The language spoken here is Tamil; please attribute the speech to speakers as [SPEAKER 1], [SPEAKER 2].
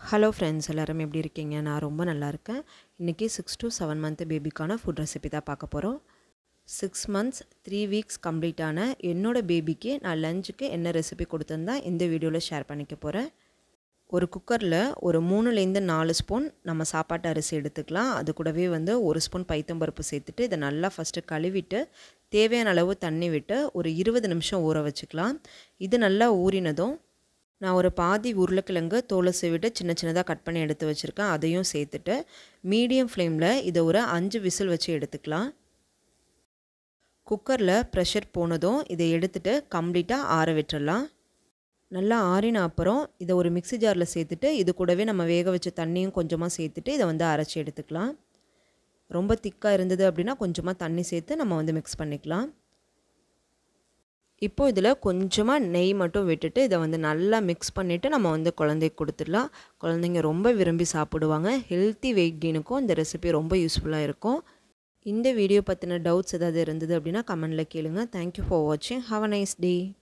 [SPEAKER 1] ஹலோ ஃப்ரெண்ட்ஸ் எல்லோரும் எப்படி இருக்கீங்க நான் ரொம்ப நல்லா இருக்கேன் இன்றைக்கி சிக்ஸ் to செவன் மந்த் பேபிக்கான ஃபுட் ரெசிபி தான் பார்க்க போகிறோம் சிக்ஸ் மந்த்ஸ் த்ரீ வீக்ஸ் கம்ப்ளீட்டான என்னோடய பேபிக்கு நான் லஞ்சுக்கு என்ன ரெசிபி கொடுத்துருந்தா இந்த வீடியோவில் ஷேர் பண்ணிக்க போகிறேன் ஒரு குக்கரில் ஒரு மூணுலேருந்து நாலு ஸ்பூன் நம்ம சாப்பாட்டு அரிசி எடுத்துக்கலாம் அது கூடவே வந்து ஒரு ஸ்பூன் பைத்தம்பருப்பு சேர்த்துட்டு இதை நல்லா ஃபஸ்ட்டு கழுவிட்டு தேவையான அளவு தண்ணி விட்டு ஒரு இருபது நிமிஷம் ஊற வச்சுக்கலாம் இது நல்லா ஊறினதும் நான் ஒரு பாதி உருளைக்கிழங்கு தோலை சீவிட்டு சின்ன சின்னதாக கட் பண்ணி எடுத்து வச்சுருக்கேன் அதையும் சேர்த்துட்டு மீடியம் ஃப்ளேமில் இதை ஒரு அஞ்சு விசில் வச்சு எடுத்துக்கலாம் குக்கரில் ப்ரெஷர் போனதும் இதை எடுத்துட்டு கம்ப்ளீட்டாக ஆற விட்டுறலாம் நல்லா ஆறின அப்புறம் இதை ஒரு மிக்சி ஜாரில் சேர்த்துட்டு இது கூடவே நம்ம வேக வச்ச தண்ணியும் கொஞ்சமாக சேர்த்துட்டு இதை வந்து அரைச்சி எடுத்துக்கலாம் ரொம்ப திக்காக இருந்தது அப்படின்னா கொஞ்சமாக தண்ணி சேர்த்து நம்ம வந்து மிக்ஸ் பண்ணிக்கலாம் இப்போ இதில் கொஞ்சமாக நெய் மட்டும் விட்டுட்டு இதை வந்து நல்லா மிக்ஸ் பண்ணிவிட்டு நம்ம வந்து குழந்தைக்கு கொடுத்துடலாம் குழந்தைங்க ரொம்ப விரும்பி சாப்பிடுவாங்க ஹெல்த்தி வெயிட் கெயினுக்கும் இந்த ரெசிபி ரொம்ப யூஸ்ஃபுல்லாக இருக்கும் இந்த வீடியோ பற்றின டவுட்ஸ் ஏதாவது இருந்தது அப்படின்னா கமெண்டில் கேளுங்க தேங்க்யூ ஃபார் வாட்சிங் ஹாவ் அ நைஸ் டே